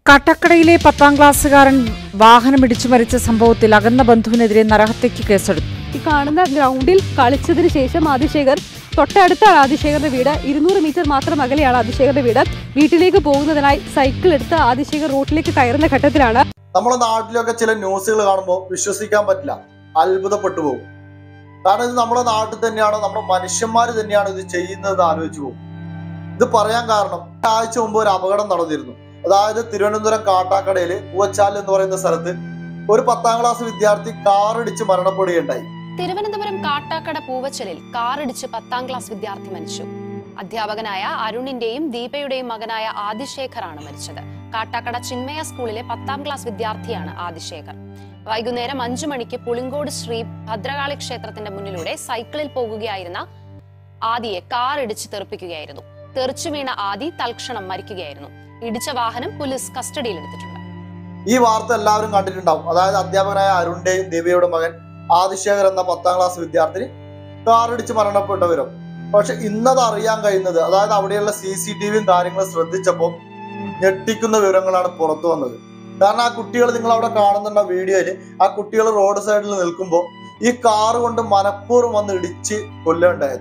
കാട്ടക്കടയിലെ പത്താം ക്ലാസ്സുകാരൻ വാഹനമിടിച്ചു മരിച്ച സംഭവത്തിൽ അകന്ന ബന്ധുവിനെതിരെ നരഹത്യയ്ക്ക് കേസെടുത്തു ഈ കാണുന്ന ഗ്രൗണ്ടിൽ കളിച്ചതിന് ശേഷം ആദിശേഖർ തൊട്ടടുത്താണ് ആദിശേഖറിന്റെ വീട് ഇരുന്നൂറ് മീറ്റർ മാത്രം അകലെയാണ് ആദിശേഖറിന്റെ വീട് വീട്ടിലേക്ക് പോകുന്നതിനായി സൈക്കിൾ എടുത്ത് ആദിശേഖർ റോട്ടിലേക്ക് കയറുന്ന ഘട്ടത്തിലാണ് നമ്മുടെ നാട്ടിലൊക്കെ ചില ന്യൂസുകൾ കാണുമ്പോൾ വിശ്വസിക്കാൻ പറ്റില്ല അത്ഭുതപ്പെട്ടു പോകും കാരണം ഇത് നമ്മുടെ നാട്ടിൽ തന്നെയാണ് നമ്മുടെ മനുഷ്യന്മാർ തന്നെയാണ് ഇത് ചെയ്യുന്നത് ആലോചിച്ചു പോകും ഇത് പറയാൻ കാരണം ആഴ്ച മുമ്പ് ഒരു അപകടം നടന്നിരുന്നു അതായത് തിരുവനന്തപുരം കാട്ടാക്കടയിൽ പൂവച്ചാൽ എന്ന് പറയുന്ന സ്ഥലത്ത് ഒരു പത്താം ക്ലാസ് വിദ്യാർത്ഥി കാറിടിച്ച് മരണപ്പെടുകയുണ്ടായി തിരുവനന്തപുരം കാട്ടാക്കട പൂവച്ചലിൽ കാറിടിച്ച് പത്താം ക്ലാസ് വിദ്യാർത്ഥി മരിച്ചു അധ്യാപകനായ അരുണിന്റെയും ദീപയുടെയും മകനായ ആദിശേഖറാണ് മരിച്ചത് കാട്ടാക്കട ചിന്മയ സ്കൂളിലെ പത്താം ക്ലാസ് വിദ്യാർത്ഥിയാണ് ആദിശേഖർ വൈകുന്നേരം അഞ്ചു മണിക്ക് പുളിങ്കോട് ശ്രീ ഭദ്രകാളി ക്ഷേത്രത്തിന്റെ മുന്നിലൂടെ സൈക്കിളിൽ പോകുകയായിരുന്ന ആദിയെ കാർ ഇടിച്ച് തെറിപ്പിക്കുകയായിരുന്നു തെറിച്ചു വീണ ആദി തൽക്ഷണം മരിക്കുകയായിരുന്നു ഇടിച്ച വാഹനം പോലീസ് കസ്റ്റഡിയിലെടുത്തിട്ടുണ്ട് ഈ വാർത്ത എല്ലാവരും കണ്ടിട്ടുണ്ടാവും അതായത് അധ്യാപകനായ അരുണിന്റെയും ദിവ്യയുടെ മകൻ ആദിശേഖർ എന്ന പത്താം ക്ലാസ് വിദ്യാർത്ഥിനി കാറിടിച്ച് മരണപ്പെട്ട വിവരം പക്ഷെ ഇന്നത് അറിയാൻ കഴിയുന്നത് അതായത് അവിടെയുള്ള സി സി ടി വിയും കാര്യങ്ങളും ശ്രദ്ധിച്ചപ്പോൾ ഞെട്ടിക്കുന്ന വിവരങ്ങളാണ് പുറത്തു വന്നത് കാരണം ആ കുട്ടികൾ നിങ്ങൾ അവിടെ കാണുന്നുണ്ട വീഡിയോയിൽ ആ കുട്ടികൾ റോഡ് സൈഡിൽ നിൽക്കുമ്പോൾ ഈ കാറ് കൊണ്ട് മനഃപൂർവ്വം വന്ന് ഇടിച്ച് കൊല്ലുണ്ടായത്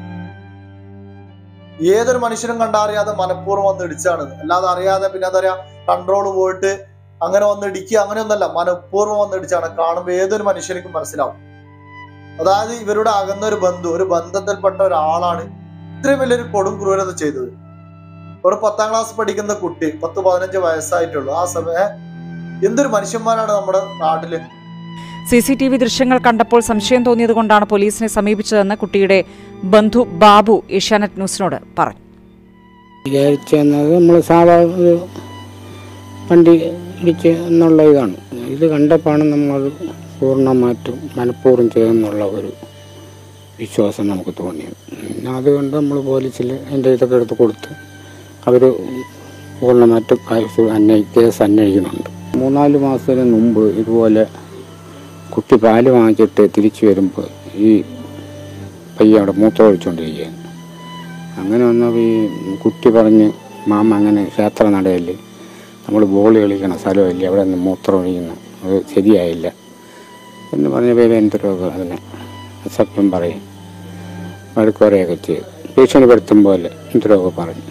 ഏതൊരു മനുഷ്യനും കണ്ടറിയാതെ മനഃപൂർവ്വം വന്ന് ഇടിച്ചാണ് അല്ലാതെ അറിയാതെ പിന്നെ എന്താ പറയാ കൺട്രോൾ പോയിട്ട് അങ്ങനെ വന്ന് ഇടിക്കുക അങ്ങനെയൊന്നല്ല മനഃപൂർവ്വം വന്ന് ഇടിച്ചാണ് കാണുമ്പോൾ ഏതൊരു മനുഷ്യനിക്കും മനസ്സിലാവും അതായത് ഇവരുടെ അകന്ന ഒരു ബന്ധു ഒരു ബന്ധത്തിൽപ്പെട്ട ഒരാളാണ് ഇത്രയും വലിയൊരു കൊടും ക്രൂരത ചെയ്തത് ഒരു പത്താം ക്ലാസ് പഠിക്കുന്ന കുട്ടി പത്ത് പതിനഞ്ച് വയസ്സായിട്ടുള്ളൂ ആ സമയം എന്തൊരു മനുഷ്യന്മാരാണ് നമ്മുടെ നാട്ടില് സി സി ടി വി ദൃശ്യങ്ങൾ കണ്ടപ്പോൾ സംശയം തോന്നിയതുകൊണ്ടാണ് പോലീസിനെ സമീപിച്ചതെന്ന് കുട്ടിയുടെ ബന്ധു ബാബു ഏഷ്യാനെറ്റ് ന്യൂസിനോട് പറഞ്ഞു വിചാരിച്ചെന്നത് നമ്മൾ സാധാ ഒരു വണ്ടി ഇടിച്ച് എന്നുള്ള ഇതാണ് ഇത് കണ്ടപ്പോഴാണ് നമ്മൾ പൂർണ്ണമായിട്ടും മനഃപൂർവ്വം ചെയ്യുന്നുള്ള ഒരു വിശ്വാസം നമുക്ക് തോന്നിയത് പിന്നെ അതുകൊണ്ട് നമ്മൾ പോലീസിൽ അതിൻ്റെ ഇതൊക്കെ എടുത്ത് കൊടുത്ത് അവർ പൂർണ്ണമായിട്ടും കേസ് അന്വയി കേസ് അന്വേഷിക്കുന്നുണ്ട് മൂന്നാല് മാസത്തിന് മുമ്പ് ഇതുപോലെ കുട്ടി പാല് വാങ്ങിച്ചിട്ട് തിരിച്ചു വരുമ്പോൾ ഈ പയ്യ അവിടെ മൂത്രം ഒഴിച്ചുകൊണ്ടിരിക്കുകയാണ് അങ്ങനെ വന്നപ്പോൾ ഈ കുട്ടി പറഞ്ഞ് മാമ അങ്ങനെ ക്ഷേത്ര നടയിൽ നമ്മൾ ബോൾ കളിക്കണ സ്ഥലമല്ലേ അവിടെ നിന്ന് മൂത്രം ഒഴിക്കുന്നു അത് ശരിയായില്ല എന്ന് പറഞ്ഞ പേര് എന്തരൊക്കെ അതിനെ സത്യം പറയും വഴക്കുറയൊക്കെ ചെയ്തു ഭീഷണിപ്പെടുത്തും പോലെ എന്തരൊക്കെ പറഞ്ഞു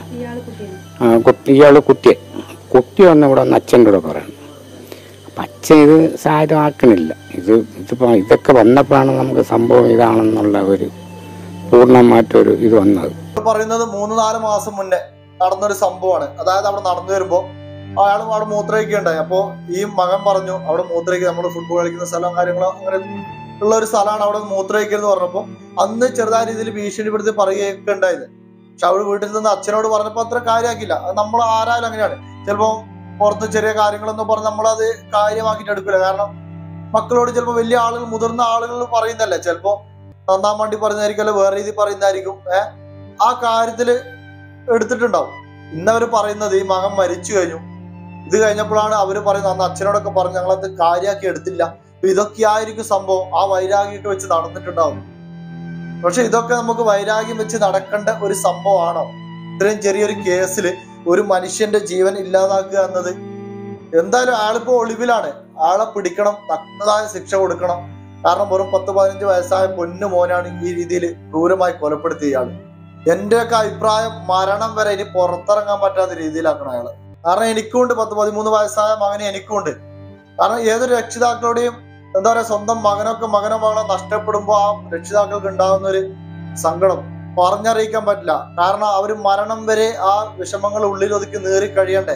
ആ കുട്ടി ഇയാൾ കുട്ടിയെ കുട്ടി വന്ന് ഇവിടെ വന്ന് അച്ഛൻ്റെ കൂടെ പറയണം അപ്പം അച്ഛൻ ഇത് സാരം ആക്കണില്ല ഇത് ഇതിപ്പോൾ ഇതൊക്കെ വന്നപ്പോഴാണ് നമുക്ക് സംഭവം ഇതാണെന്നുള്ള ഒരു പൂർണ്ണമായിട്ടൊരു ഇത് വന്നത് ഇവർ പറയുന്നത് മൂന്ന് നാല് മാസം മുന്നേ നടന്നൊരു സംഭവമാണ് അതായത് അവിടെ നടന്നു വരുമ്പോ അയാളും അവിടെ മൂത്രയ്ക്കുണ്ടായി അപ്പോ ഈ മകൻ പറഞ്ഞു അവിടെ മൂത്രയ്ക്ക് നമ്മൾ ഫുട്ബോൾ കളിക്കുന്ന സ്ഥലം കാര്യങ്ങളോ അങ്ങനെ ഉള്ള ഒരു സ്ഥലമാണ് അവിടെ മൂത്രയ്ക്കരുത് പറഞ്ഞപ്പോ അന്ന് ചെറുതായ രീതിയിൽ ഭീഷണിപ്പെടുത്തി പറയുകയൊക്കെ ഉണ്ടായത് പക്ഷെ അവള് വീട്ടിൽ നിന്ന് അച്ഛനോട് പറഞ്ഞപ്പോ അത്ര കാര്യമാക്കില്ല അത് നമ്മൾ ആരായാലും അങ്ങനെയാണ് ചിലപ്പോ പുറത്ത് ചെറിയ കാര്യങ്ങളൊന്നും പറഞ്ഞ് നമ്മളത് കാര്യമാക്കിയിട്ട് എടുക്കില്ല കാരണം മക്കളോട് ചിലപ്പോൾ വലിയ ആളുകൾ മുതിർന്ന ആളുകൾ പറയുന്നല്ലേ ചിലപ്പോ നന്നാൻ വേണ്ടി പറയുന്നതായിരിക്കും അല്ലെ വേറെ രീതി പറയുന്നതായിരിക്കും ഏഹ് ആ കാര്യത്തില് എടുത്തിട്ടുണ്ടാവും ഇന്നവര് പറയുന്നത് ഈ മകൻ മരിച്ചു കഴിഞ്ഞു ഇത് കഴിഞ്ഞപ്പോഴാണ് അവര് പറയുന്നത് അന്ന് അച്ഛനോടൊക്കെ പറഞ്ഞ് ഞങ്ങളത് കാര്യമാക്കി എടുത്തില്ല അപ്പൊ ഇതൊക്കെ ആയിരിക്കും സംഭവം ആ വൈരാഗ്യമൊക്കെ വെച്ച് നടന്നിട്ടുണ്ടാവും പക്ഷെ ഇതൊക്കെ നമുക്ക് വൈരാഗ്യം വെച്ച് നടക്കേണ്ട ഒരു സംഭവമാണോ ഇത്രയും ചെറിയൊരു കേസിൽ ഒരു മനുഷ്യന്റെ ജീവൻ ഇല്ലാതാക്കുക എന്നത് എന്തായാലും ആളിപ്പോ ഒളിവിലാണ് ആളെ പിടിക്കണം തക്കതായ ശിക്ഷ കൊടുക്കണം കാരണം വെറും പത്ത് പതിനഞ്ച് വയസ്സായ പൊന്നു മോനാണ് ഈ രീതിയിൽ ക്രൂരമായി കൊലപ്പെടുത്തിയ ഇയാള് എന്റെയൊക്കെ അഭിപ്രായം മരണം വരെ ഇനി പുറത്തിറങ്ങാൻ പറ്റാത്ത രീതിയിലാക്കണം അയാള് കാരണം എനിക്കുണ്ട് പത്ത് പതിമൂന്ന് വയസ്സായ മകന് എനിക്കുണ്ട് കാരണം ഏതൊരു രക്ഷിതാക്കളുടെയും എന്താ പറയാ സ്വന്തം മകനൊക്കെ മകനോ മകളോ നഷ്ടപ്പെടുമ്പോൾ ആ രക്ഷിതാക്കൾക്ക് ഉണ്ടാകുന്ന ഒരു സങ്കടം പറഞ്ഞറിയിക്കാൻ പറ്റില്ല കാരണം അവര് മരണം വരെ ആ വിഷമങ്ങൾ ഉള്ളിൽ ഒതുക്കി നേറി കഴിയണ്ടേ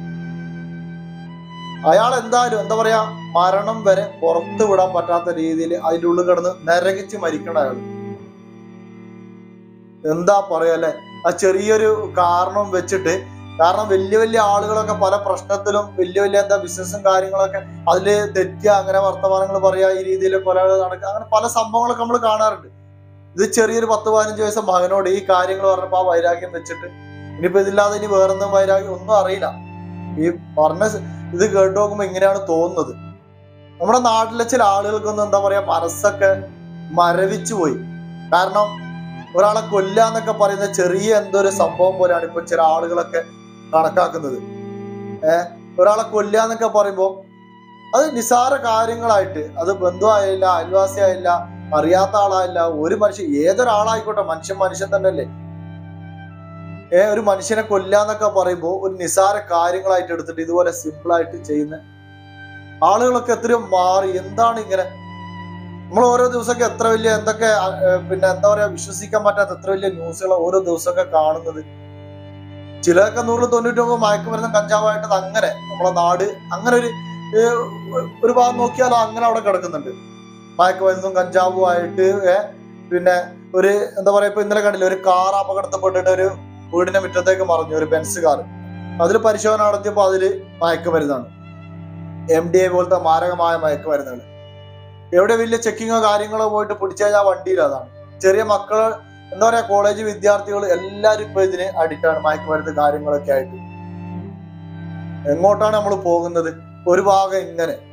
അയാൾ എന്തായാലും എന്താ പറയാ മരണം വരെ പുറത്തു വിടാൻ പറ്റാത്ത രീതിയിൽ അതിൻ്റെ ഉള്ളിൽ കിടന്ന് നരകിച്ച് മരിക്കണം അയാൾ എന്താ പറയല്ലേ ആ ചെറിയൊരു കാരണം വെച്ചിട്ട് കാരണം വലിയ വലിയ ആളുകളൊക്കെ പല പ്രശ്നത്തിലും വലിയ വലിയ എന്താ ബിസിനസ്സും കാര്യങ്ങളൊക്കെ അതില് തെറ്റുക അങ്ങനെ വർത്തമാനങ്ങൾ പറയാ ഈ രീതിയിൽ കൊല നടക്കുക അങ്ങനെ പല സംഭവങ്ങളൊക്കെ നമ്മൾ കാണാറുണ്ട് ഇത് ചെറിയൊരു പത്ത് പതിനഞ്ച് വയസ്സ് മകനോട് ഈ കാര്യങ്ങൾ പറഞ്ഞപ്പോ ആ വൈരാഗ്യം വെച്ചിട്ട് ഇനിയിപ്പോ ഇതില്ലാതെ ഇനി വേറൊന്നും വൈരാഗ്യം ഒന്നും അറിയില്ല ഈ പറഞ്ഞ സ് ഇത് കേട്ട് നോക്കുമ്പോ ഇങ്ങനെയാണ് തോന്നുന്നത് നമ്മുടെ നാട്ടിലെ ചില ആളുകൾക്കൊന്നും എന്താ പറയാ മനസ്സൊക്കെ മരവിച്ചു പോയി കാരണം ഒരാളെ കൊല്ലുക എന്നൊക്കെ പറയുന്ന ചെറിയ എന്തോ ഒരു സംഭവം പോലെയാണ് ഇപ്പൊ ചില ആളുകളൊക്കെ കണക്കാക്കുന്നത് ഏഹ് ഒരാളെ കൊല്ലുക എന്നൊക്കെ പറയുമ്പോൾ അത് നിസാര കാര്യങ്ങളായിട്ട് അത് ബന്ധുവായില്ല അയൽവാസി ആയില്ല അറിയാത്ത ആളായില്ല ഒരു മനുഷ്യൻ ഏതൊരാളായിക്കോട്ടെ മനുഷ്യൻ മനുഷ്യൻ തന്നെയല്ലേ ഏ ഒരു മനുഷ്യനെ കൊല്ലാന്നൊക്കെ പറയുമ്പോൾ ഒരു നിസാര കാര്യങ്ങളായിട്ട് എടുത്തിട്ട് ഇതുപോലെ സിമ്പിൾ ആയിട്ട് ചെയ്യുന്ന ആളുകളൊക്കെ എത്രയോ മാറി എന്താണ് ഇങ്ങനെ നമ്മൾ ഓരോ ദിവസമൊക്കെ എത്ര വലിയ എന്തൊക്കെ ആ, ഏ, പിന്നെ എന്താ പറയാ വിശ്വസിക്കാൻ പറ്റാത്ത എത്ര വലിയ ന്യൂസുകൾ ഓരോ ദിവസമൊക്കെ കാണുന്നത് ചിലതൊക്കെ നൂറിൽ തൊണ്ണൂറ്റൊമ്പത് മയക്കുമരുന്ന് കഞ്ചാവായിട്ട് അത് അങ്ങനെ നമ്മളെ നാട് അങ്ങനെ ഒരു ഏ, ഒരു ഭാഗം നോക്കിയാൽ അങ്ങനെ അവിടെ കിടക്കുന്നുണ്ട് മയക്കുമരുന്നും കഞ്ചാവും ആയിട്ട് ഏ, പിന്നെ ഒരു എന്താ പറയാ ഇപ്പൊ ഇന്നലെ കണ്ടില്ലേ ഒരു കാർ അപകടത്തിൽപ്പെട്ടിട്ട് ഒരു വീടിന്റെ മുറ്റത്തേക്ക് മറിഞ്ഞു ഒരു ബെൻസ് കാർ അതിൽ പരിശോധന നടത്തിയപ്പോൾ അതില് മയക്കുമരുന്നാണ് എം ഡി എ പോലത്തെ മാരകമായ മയക്കുമരുന്നുകൾ എവിടെ വലിയ ചെക്കിങ്ങോ കാര്യങ്ങളോ പോയിട്ട് പിടിച്ചു കഴിഞ്ഞാൽ വണ്ടിയിൽ അതാണ് ചെറിയ മക്കള് എന്താ പറയാ കോളേജ് വിദ്യാർത്ഥികൾ എല്ലാവരും ഇപ്പൊ ഇതിന് അഡിക്റ്റാണ് മയക്കുമരുന്ന് കാര്യങ്ങളൊക്കെ ആയിട്ട് എങ്ങോട്ടാണ് നമ്മൾ പോകുന്നത് ഒരു ഭാഗം ഇങ്ങനെ